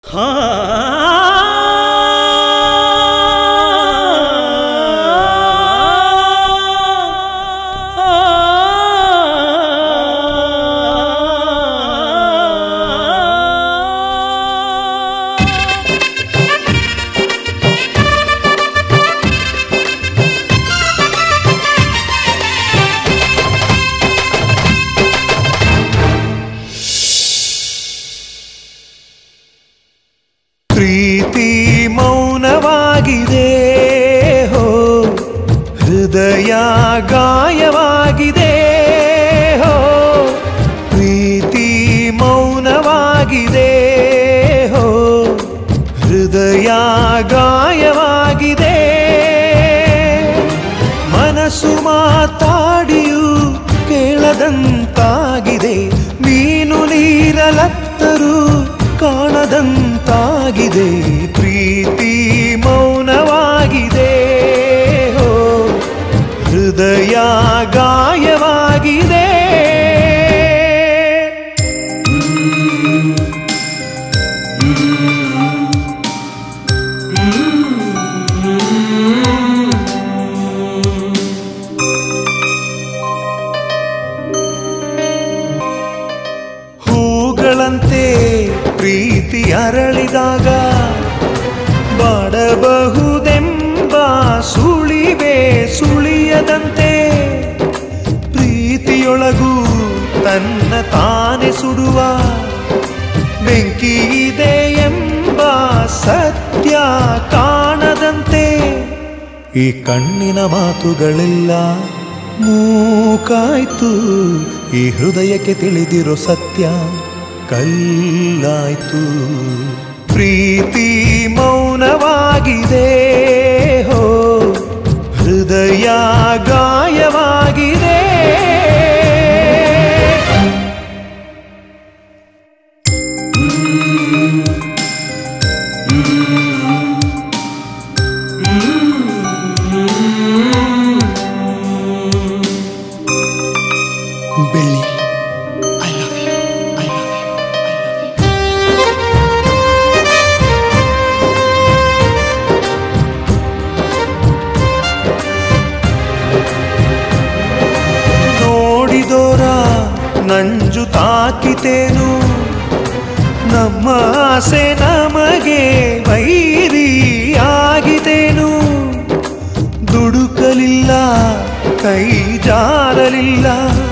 ಪ್ರೀತಿ ಮೌನವಾಗಿದೆ ಹೋ ಹೃದಯ ಗಾಯವಾಗಿದೆ ಹೋ ಪ್ರೀತಿ ಮೌನವಾಗಿದೆ ಹೋ ಹೃದಯ ಗಾಯವಾಗಿದೆ ಮನಸ್ಸು ಮಾತಾಡಿಯೂ ಕೇಳದಂತಾಗಿದೆ ನೀನು ನೀರಲತ್ತರೂ ಕಾಣದಂತಾಗಿದೆ ಪ್ರೀತಿ ಮೌನವಾಗಿದೆ ಹೋ ಹೃದಯ ಗಾಯವಾಗಿದೆ ಹೂಗಳಂತೆ ಪ್ರೀತಿ ಅರಳಿದಾಗ ಬಾಡಬಹುದೆಂಬ ಸುಳಿವೆ ಸುಳಿಯದಂತೆ ಪ್ರೀತಿಯೊಳಗೂ ತನ್ನ ತಾನೆ ಸುಡುವ ಬೆಂಕಿ ಇದೆ ಎಂಬ ಸತ್ಯ ಕಾಣದಂತೆ ಈ ಕಣ್ಣಿನ ಮಾತುಗಳೆಲ್ಲ ಮೂಕಾಯ್ತು ಈ ಹೃದಯಕ್ಕೆ ತಿಳಿದಿರೋ ಸತ್ಯ ಕಲ್ಲಾಯ್ತು ಪ್ರೀತಿ ಮೌನವಾಗಿದೆ ಹೋ ಹೃದಯ ಗಾಯವಾಗಿದೆ ಬೆಳ್ಳಿ I love you I love you ನೋಡಿದೋರ ನಂಜು ತಾಕಿತೇನು ನಮ್ಮ ಆಸೆ ನಮಗೆ ವೈರಿಯಾಗಿತೇನು ದುಡುಕಲಿಲ್ಲ ಕೈ ಜಾರಲಿಲ್ಲ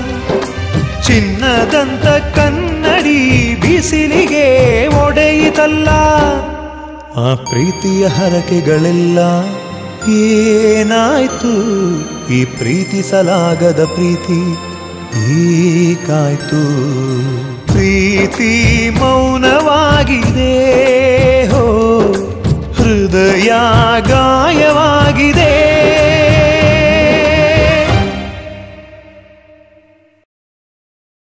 ಚಿನ್ನದಂತ ಕನ್ನಡಿ ಬಿಸಿಲಿಗೆ ಒಡೆಯಿತಲ್ಲ ಆ ಪ್ರೀತಿಯ ಹರಕೆಗಳೆಲ್ಲ ಏನಾಯ್ತು ಈ ಪ್ರೀತಿಸಲಾಗದ ಪ್ರೀತಿ ಏಕಾಯ್ತು ಪ್ರೀತಿ ಮೌನ